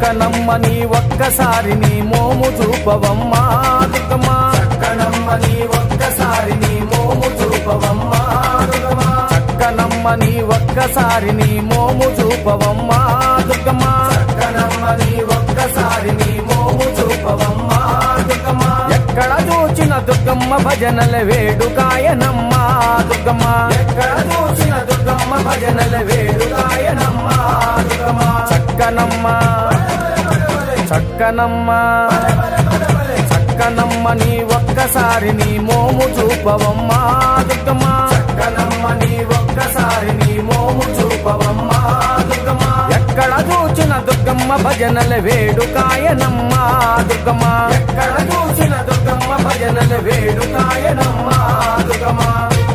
చక్కనమ్మ నీ ఒక్కసారి నీ మోము చూపవమ్మా దుర్గమ్మ చక్కనమ్మ నీ ఒక్కసారి నీ మోము చూపవమ్మా దుర్గమ్మ చక్కనమ్మ నీ ఒక్కసారి నీ మోము చూపవమ్మా దుర్గమ్మ చక్కనమ్మ నీ ఒక్కసారి నీ మోము చూపవమ్మా దుర్గమ్మ ఎక్కడ చూచిన దుర్గమ్మ భజనల వేడుకాయనమ్మ దుర్గమ్మ ఎక్కడ చూచిన దుర్గమ్మ భజనల వేడుకాయనమ్మ దుర్గమ్మ చక్కనమ్మ చక్కనమ్మ చక్కనమ్మ నీ ఒక్కసారి నీ మోము చూపవమ్మా దుర్గమ్మ చక్కనమ్మ నీ ఒక్కసారి నీ మోము చూపవమ్మా దుర్గమ్మ ఎక్కడ చూచిన దుర్గమ్మ భజనల వేడుకాయనమ్మ దుర్గమ్మ ఎక్కడ చూచిన దుర్గమ్మ భజనల వేడుకాయనమ్మ దుర్గమ్మ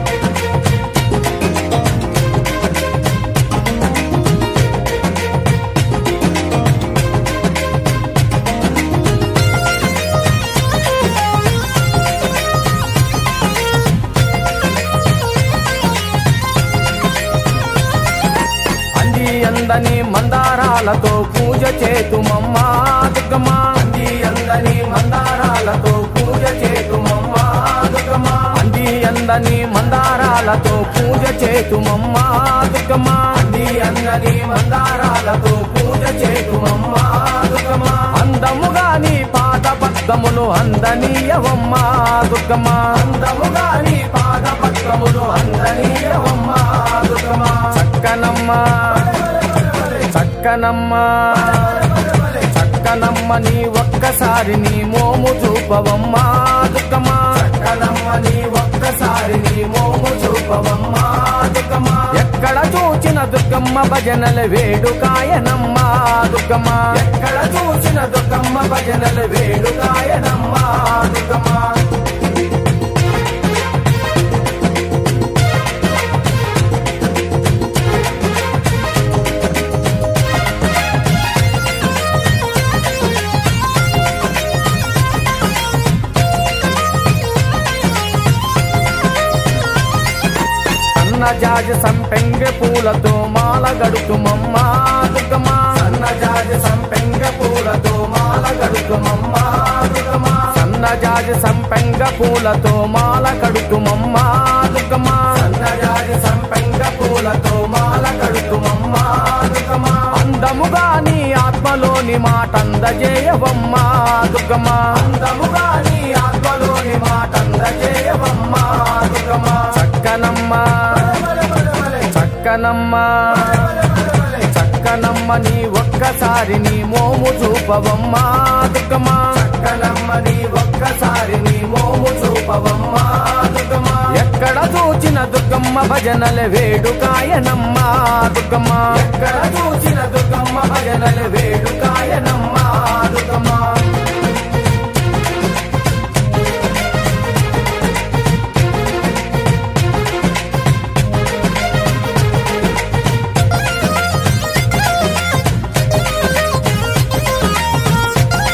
అంది అందని మందారాలతో పూజ చేతుమమ్మా దుర్గమ్మ అంది అందని మందారాలతో పూజ చేతుమమ్మా దుర్గమ్మ అంది అందని మందారాలతో పూజ చేతుమమ్మా దుర్గమ్మ అంది అందని మందారాలతో పూజ చేతుమమ్మా దుర్గమ్మ అందముగా నీ పాద పద్మములు అందనీయవమ్మా దుర్గమ్మ అందముగా నీ పాద పద్మములు అందనీయవమ్మా దుర్గమ్మ చక్కనమ్మ చక్కనమ్మ చక్కనమ్మ నీ ఒక్కసారి నీ మోము చూపవమ్మా దుర్గమ్మ చక్కనమ్మ నీ ఒక్కసారి నీ మోము చూపవమ్మా దుర్గమ్మ ఎక్కడ చూచిన దుర్గమ్మ భజనల వేడుకాయనమ్మ దుర్గమ్మ ఎక్కడ చూచిన దుర్గమ్మ భజనల వేడుకాయనమ్మ దుర్గమ్మ సన్నజాజి సంపెంగ పూలతో మాల గడుతుమమ్మా దుర్గమ్మ సన్నజాజి సంపెంగ పూలతో మాల గడుతుమమ్మా దుర్గమ్మ సన్నజాజి సంపెంగ పూలతో మాల కడుతుమమ్మా దుర్గమ్మ సన్నజాజి సంపెంగ పూలతో మాల కడుతుమమ్మా దుర్గమ్మ అందముగా నీ ఆత్మలోని మాట అందజేయవమ్మా దుర్గమ్మ అందముగా నీ ఆత్మలోని మాట అందజేయవమ్మా దుర్గమ్మ చక్కనమ్మ చక్కనమ్మ చక్కనమ్మ నీ ఒక్కసారి నీ మోము చూపవమ్మా దుర్గమ్మ చక్కనమ్మ నీ ఒక్కసారి నీ మోము చూపవమ్మా దుర్గమ్మ ఎక్కడ చూచిన దుర్గమ్మ భజనల వేడుకాయనమ్మ దుర్గమ్మ ఎక్కడ చూచిన దుర్గమ్మ భజనల వేడుక